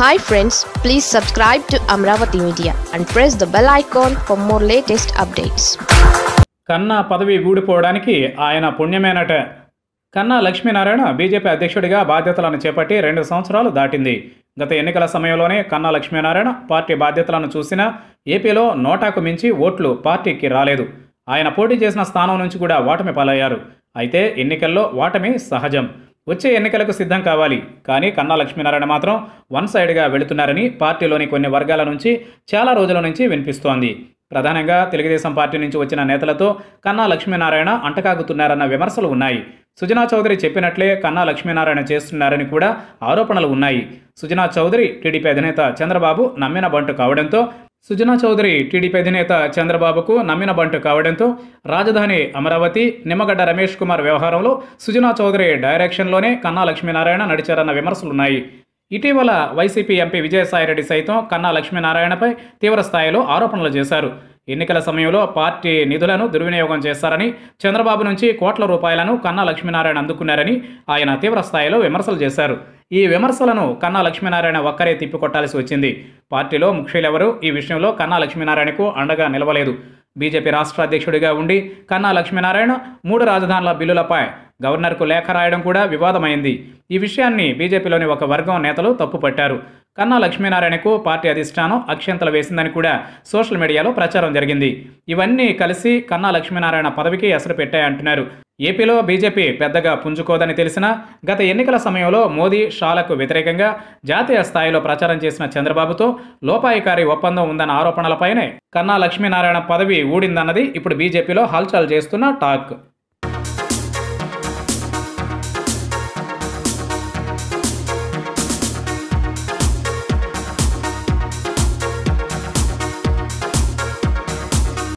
hi friends please subscribe to Amaravati media and press the bell icon for more latest updates కన్నా పదవి ఊడిపోవడానికి ఆయన పుణ్యమేనట కన్నా Lakshminarayana BJP అధ్యక్షుడిగా బాధ్యతలను చేపట్టి రెండు సంవత్సరాలు దాటింది గత ఎన్నికల సమయంలోనే కన్నా లక్ష్మీనారాయణ పార్టీ బాధ్యతలను చూసినా ఏపీలో నోటాకు మించి ఓట్లు పార్టీకి రాలేదు ఆయన పోటీ చేసిన స్థానం నుంచి కూడా ఓటమి పాలయ్యారు అయితే ఎన్నికల్లో ఓటమి సహజం వచ్చే ఎన్నికలకు సిద్ధం కావాలి కానీ కన్నా లక్ష్మీనారాయణ మాత్రం వన్ సైడ్గా వెళుతున్నారని పార్టీలోని కొన్ని వర్గాల నుంచి చాలా రోజుల నుంచి వినిపిస్తోంది ప్రధానంగా తెలుగుదేశం పార్టీ నుంచి వచ్చిన నేతలతో కన్నా లక్ష్మీనారాయణ అంటకాగుతున్నారన్న విమర్శలు ఉన్నాయి సుజనా చౌదరి చెప్పినట్లే కన్నా లక్ష్మీనారాయణ చేస్తున్నారని కూడా ఆరోపణలు ఉన్నాయి సుజనా చౌదరి టీడీపీ అధినేత చంద్రబాబు నమ్మిన బంటు కావడంతో సుజనా చౌదరి టీడీపీ అధినేత చంద్రబాబుకు నమ్మిన బంటు కావడంతో రాజధాని అమరావతి నిమ్మగడ్డ రమేష్ కుమార్ వ్యవహారంలో సుజనా చౌదరి డైరెక్షన్లోనే కన్నా లక్ష్మీనారాయణ నడిచారన్న విమర్శలున్నాయి ఇటీవల వైసీపీ ఎంపీ విజయసాయిరెడ్డి సైతం కన్నా లక్ష్మీనారాయణపై తీవ్ర స్థాయిలో ఆరోపణలు చేశారు ఎన్నికల సమయంలో పార్టీ నిధులను దుర్వినియోగం చేశారని చంద్రబాబు నుంచి కోట్ల రూపాయలను కన్నా లక్ష్మీనారాయణ అందుకున్నారని ఆయన తీవ్ర స్థాయిలో విమర్శలు చేశారు ఈ విమర్శలను కన్నా లక్ష్మీనారాయణ ఒక్కరే తిప్పికొట్టాల్సి వచ్చింది పార్టీలో ముఖ్యులెవరూ ఈ విషయంలో కన్నా లక్ష్మీనారాయణకు అండగా నిలవలేదు బీజేపీ రాష్ట్ర అధ్యక్షుడిగా ఉండి కన్నా లక్ష్మీనారాయణ మూడు రాజధానుల బిల్లులపై గవర్నర్కు లేఖ రాయడం కూడా వివాదమైంది ఈ విషయాన్ని బీజేపీలోని ఒక వర్గం నేతలు తప్పుపట్టారు కన్నా లక్ష్మీనారాయణకు పార్టీ అధిష్టానం అక్షంతలు వేసిందని కూడా సోషల్ మీడియాలో ప్రచారం జరిగింది ఇవన్నీ కలిసి కన్నా లక్ష్మీనారాయణ పదవికి ఎసరు పెట్టాయంటున్నారు ఏపీలో బీజేపీ పెద్దగా పుంజుకోదని తెలిసినా గత ఎన్నికల సమయంలో మోదీ షాలకు వ్యతిరేకంగా జాతీయ స్థాయిలో ప్రచారం చేసిన చంద్రబాబుతో లోపాయికారి ఒప్పందం ఉందన్న ఆరోపణలపైనే కన్నా లక్ష్మీనారాయణ పదవి ఊడిందన్నది ఇప్పుడు బీజేపీలో హల్చల్ చేస్తున్న టాక్